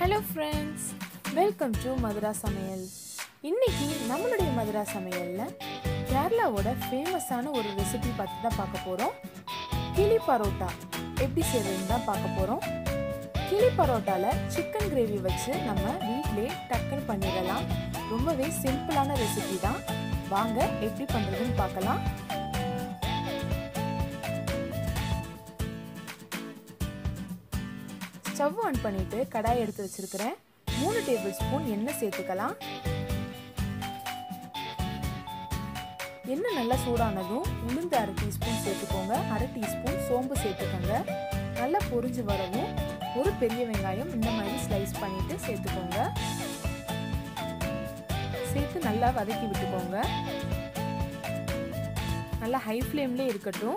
hello friends welcome to Madhura Samayal இன்னைக்கு நம்மளுடைய மதுரா சமையலில் கேரளாவோட ஃபேமஸான ஒரு ரெசிபி பற்றி தான் பார்க்க போகிறோம் கிளி பரோட்டா எப்படி செய்கிறதுன்னு தான் பார்க்க போகிறோம் கிளி பரோட்டாவில் சிக்கன் கிரேவி வச்சு நம்ம வீட்டிலே டக்குன்னு பண்ணிடலாம் ரொம்பவே சிம்பிளான ரெசிபி தான் வாங்க எப்படி பண்ணுறதுன்னு பார்க்கலாம் ஸ்டவ் ஆன் பண்ணிட்டு கடாய் எடுத்து வச்சிருக்கிறேன் மூணு டேபிள் ஸ்பூன் எண்ணெய் சேர்த்துக்கலாம் எண்ணெய் நல்லா சூடானதும் உளுந்து அரை டீஸ்பூன் சேர்த்துக்கோங்க அரை டீஸ்பூன் சோம்பு சேர்த்துக்கோங்க நல்லா பொரிஞ்சு வரவும் ஒரு பெரிய வெங்காயம் இந்த மாதிரி ஸ்லைஸ் பண்ணிட்டு சேர்த்துக்கோங்க சேர்த்து நல்லா வதக்கி விட்டுக்கோங்க நல்லா ஹை ஃப்ளேம்லேயே இருக்கட்டும்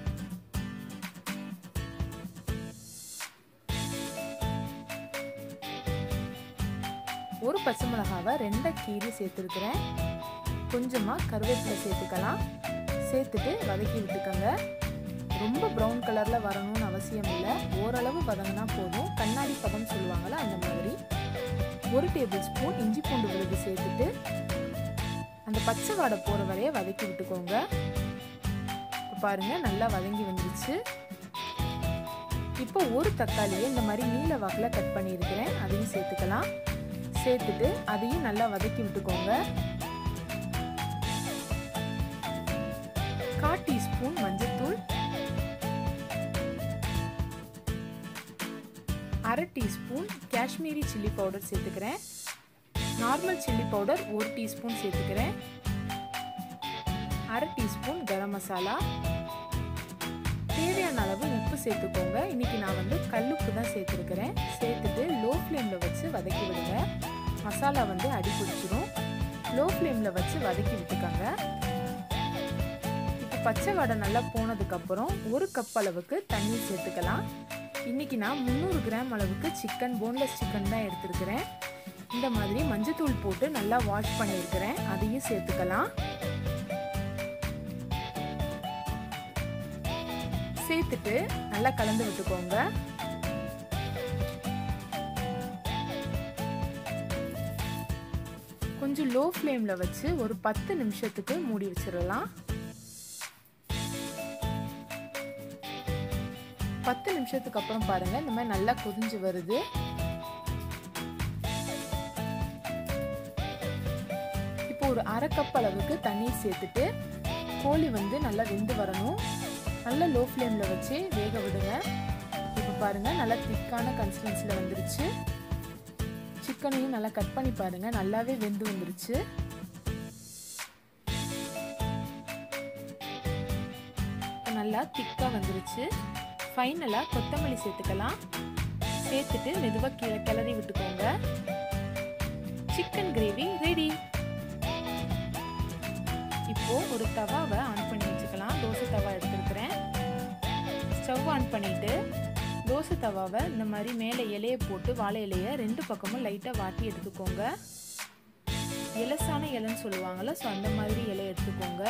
ஒரு பச்சை மிளகாவை ரெண்டை கீரி சேர்த்துருக்குறேன் கொஞ்சமாக கருவேப்பிலை சேர்த்துக்கலாம் சேர்த்துட்டு வதக்கி விட்டுக்கோங்க ரொம்ப ப்ரௌன் கலரில் வரணும்னு அவசியம் இல்லை ஓரளவு வதங்கினா போதும் கண்ணாடி பதம் சொல்லுவாங்கள்ல அந்த மாதிரி ஒரு டேபிள் ஸ்பூன் இஞ்சி பூண்டு விழுது சேர்த்துட்டு அந்த பச்சை வாடை போகிற வரைய வதக்கி விட்டுக்கோங்க பாருங்க நல்லா வதங்கி வந்துருச்சு இப்போ ஒரு தக்காளியை இந்த மாதிரி நீல வாக்கில் கட் பண்ணியிருக்கிறேன் அதையும் சேர்த்துக்கலாம் சேர்த்துட்டு அதையும் நல்லா வதக்கி விட்டுக்கோங்க கால் டீஸ்பூன் மஞ்சத்தூள் அரை டீஸ்பூன் காஷ்மீரி சில்லி பவுடர் சேர்த்துக்கிறேன் நார்மல் சில்லி பவுடர் ஒரு டீஸ்பூன் சேர்த்துக்கிறேன் அரை டீஸ்பூன் கரம் மசாலா தேவையான அளவு உப்பு சேர்த்துக்கோங்க இன்னைக்கு நான் வந்து கல்லுப்பு தான் சேர்த்துருக்கிறேன் சேர்த்துட்டு லோ ஃப்ளேமில் வச்சு வதக்கி விடுங்க மசாலா வந்து அடி பிடிச்சிரும் லோ ஃப்ளேமில் வச்சு வதக்கி விட்டுக்கோங்க இப்போ பச்சை வடை நல்லா போனதுக்கப்புறம் ஒரு கப் அளவுக்கு தண்ணி சேர்த்துக்கலாம் இன்னைக்கு நான் முந்நூறு கிராம் அளவுக்கு சிக்கன் போன்லெஸ் சிக்கன் தான் எடுத்துருக்கிறேன் இந்த மாதிரி மஞ்சத்தூள் போட்டு நல்லா வாஷ் பண்ணியிருக்கிறேன் அதையும் சேர்த்துக்கலாம் சேர்த்துட்டு நல்லா கலந்து விட்டுக்கோங்க கொஞ்சம் லோ ஃப்ளேமில் வச்சு ஒரு பத்து நிமிஷத்துக்கு மூடி வச்சிடலாம் பத்து நிமிஷத்துக்கு அப்புறம் பாருங்க இந்த மாதிரி நல்லா கொதிஞ்சு வருது இப்போ ஒரு அரை கப் அளவுக்கு தண்ணீர் சேர்த்துட்டு கோழி வந்து நல்லா வெந்து வரணும் நல்லா லோ ஃப்ளேமில் வச்சு வேக விடுங்க இப்போ பாருங்கள் நல்லா திக்கான கன்சிஸ்டன்சியில் வந்துருச்சு சிக்கனையும் நல்லா கட் பண்ணி பாருங்கள் நல்லாவே வெந்து வந்துருச்சு நல்லா திக்காக வந்துருச்சு ஃபைனலாக கொத்தமல்லி சேர்த்துக்கலாம் சேர்த்துட்டு மெதுவாக கீழே கிளறி விட்டுக்கோங்க சிக்கன் கிரேவி ரெடி இப்போ ஒரு தவாவை ஆன் பண்ணி வச்சுக்கலாம் தோசை தவா எடுத்துருக்கிறேன் ஸ்டவ் ஆன் பண்ணிட்டு தோசை தவாவை இந்த மாதிரி மேலே இலையை போட்டு வாழை இலையை ரெண்டு பக்கமும் லைட்டாக வாட்டி எடுத்துக்கோங்க இலசான இலைன்னு சொல்லுவாங்கள்ல ஸோ அந்த மாதிரி இலை எடுத்துக்கோங்க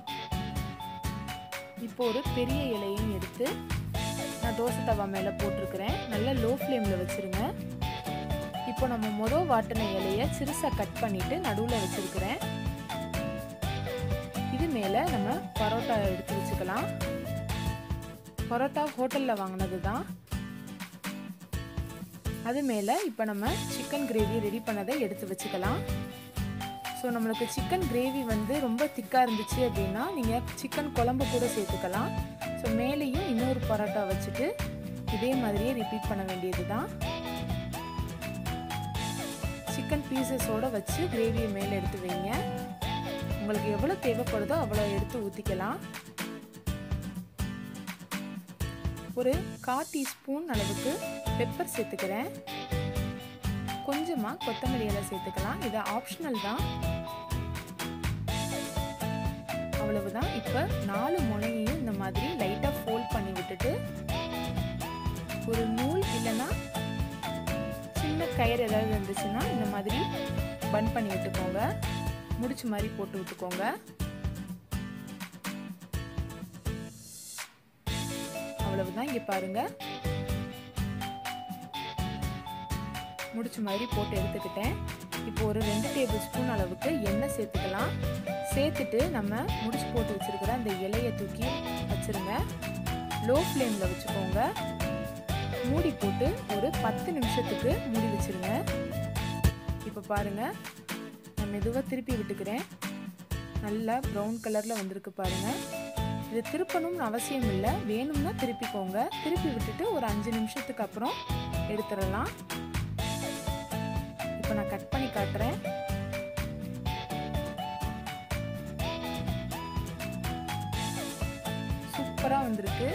இப்போ ஒரு பெரிய இலையும் எடுத்து நான் தோசை தவா மேலே போட்டிருக்கிறேன் நல்லா லோ ஃப்ளேமில் வச்சுருங்க இப்போ நம்ம மொதல் வாட்டின இலையை சிறுசாக கட் பண்ணிவிட்டு நடுவில் வச்சுருக்கிறேன் இது மேலே நம்ம பரோட்டா எடுத்து வச்சுக்கலாம் பரோட்டா ஹோட்டலில் வாங்கினது தான் அது மேலே இப்போ நம்ம சிக்கன் கிரேவி ரெடி பண்ணதை எடுத்து வச்சுக்கலாம் ஸோ நம்மளுக்கு சிக்கன் கிரேவி வந்து ரொம்ப திக்காக இருந்துச்சு அப்படின்னா நீங்கள் சிக்கன் குழம்பு கூட சேர்த்துக்கலாம் ஸோ மேலேயும் இன்னொரு பரோட்டா வச்சுட்டு இதே மாதிரியே ரிப்பீட் பண்ண வேண்டியது தான் சிக்கன் பீசஸோடு வச்சு கிரேவியை மேலே எடுத்து வைங்க உங்களுக்கு எவ்வளோ தேவைப்படுதோ அவ்வளோ எடுத்து ஊற்றிக்கலாம் ஒரு கா டீஸ்பூன் அளவுக்கு பெப்பர் சேர்த்துக்கிறேன் கொஞ்சமாக கொத்தமல்லி இலை சேர்த்துக்கலாம் இது ஆப்ஷனல் தான் அவ்வளவுதான் இப்போ நாலு முனையையும் இந்த மாதிரி லைட்டாக ஃபோல்ட் பண்ணி விட்டுட்டு ஒரு நூல் இல்லைன்னா சின்ன கயிறு ஏதாவது இருந்துச்சுன்னா இந்த மாதிரி பன் பண்ணி விட்டுக்கோங்க முடிச்சு மாதிரி போட்டு விட்டுக்கோங்க அவ்வளவுதான் இங்கே பாருங்க முடிச்ச மாதிரி போட்டு எடுத்துக்கிட்டேன் இப்போ ஒரு ரெண்டு டேபிள் ஸ்பூன் அளவுக்கு எண்ணெய் சேர்த்துக்கலாம் சேர்த்துட்டு நம்ம முடிச்சு போட்டு வச்சுருக்கிற அந்த இலையை தூக்கி வச்சுருங்க லோ ஃப்ளேமில் வச்சுக்கோங்க மூடி போட்டு ஒரு பத்து நிமிஷத்துக்கு மூடி வச்சுருங்க இப்போ பாருங்கள் நான் மெதுவாக திருப்பி விட்டுக்கிறேன் நல்லா ப்ரௌன் கலரில் வந்திருக்கு பாருங்கள் இது திருப்பணும்னு அவசியம் இல்லை வேணும்னா திருப்பிக்கோங்க திருப்பி விட்டுட்டு ஒரு அஞ்சு நிமிஷத்துக்கு அப்புறம் எடுத்துடலாம் இப்போ நான் கட் பண்ணி காட்டுறேன் சூப்பராக வந்திருக்கு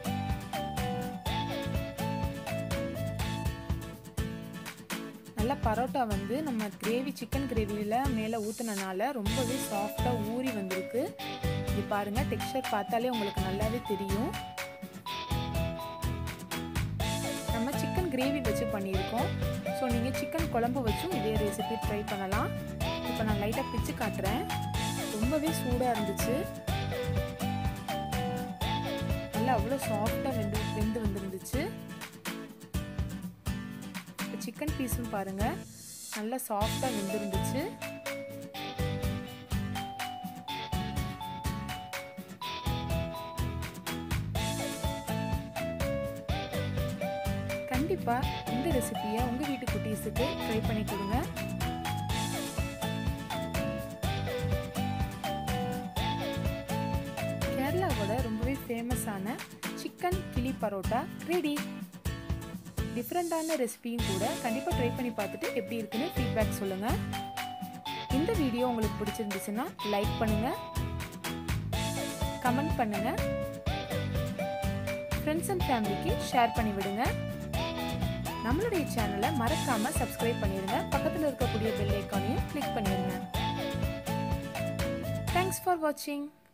நல்ல பரோட்டா வந்து நம்ம கிரேவி சிக்கன் கிரேவியில் மேலே ஊற்றுனனால ரொம்பவே சாஃப்டாக ஊறி வந்திருக்கு இது பாருங்கள் டெக்ஸ்டர் பார்த்தாலே உங்களுக்கு நல்லாவே தெரியும் நம்ம சிக்கன் கிரேவி வச்சு பண்ணியிருக்கோம் ஸோ நீங்கள் சிக்கன் குழம்பு வச்சும் இதே ரெசிபி ட்ரை பண்ணலாம் இப்போ நான் லைட்டாக பிச்சு காட்டுறேன் ரொம்பவே சூடாக இருந்துச்சு நல்லா அவ்வளோ சாஃப்டாக வெந்து வெந்து வந்துருந்துச்சு சிக்கன் பீஸும் பாருங்கள் நல்லா சாஃப்டாக வெந்திருந்துச்சு கண்டிப்பாக இந்த ரெசிபியை உங்கள் வீட்டு குட்டீஸுக்கு ட்ரை பண்ணி கொடுங்க கேரளாவோட ரொம்பவே ஃபேமஸான சிக்கன் கிளி பரோட்டா ரெடி டிஃப்ரெண்ட்டான ரெசிபியும் கூட கண்டிப்பாக ட்ரை பண்ணி பார்த்துட்டு எப்படி இருக்குன்னு ஃபீட்பேக் சொல்லுங்கள் இந்த வீடியோ உங்களுக்கு பிடிச்சிருந்துச்சுன்னா லைக் பண்ணுங்கள் கமெண்ட் பண்ணுங்கள் ஃப்ரெண்ட்ஸ் அண்ட் ஃபேமிலிக்கு ஷேர் பண்ணி விடுங்க நம்மளுடைய சேனலை மறக்காமல் சப்ஸ்கிரைப் பண்ணிடுங்க பக்கத்தில் இருக்கக்கூடிய பெல் ஐக்கானையும் கிளிக் பண்ணிடுங்க தேங்க்ஸ் ஃபார் வாட்சிங்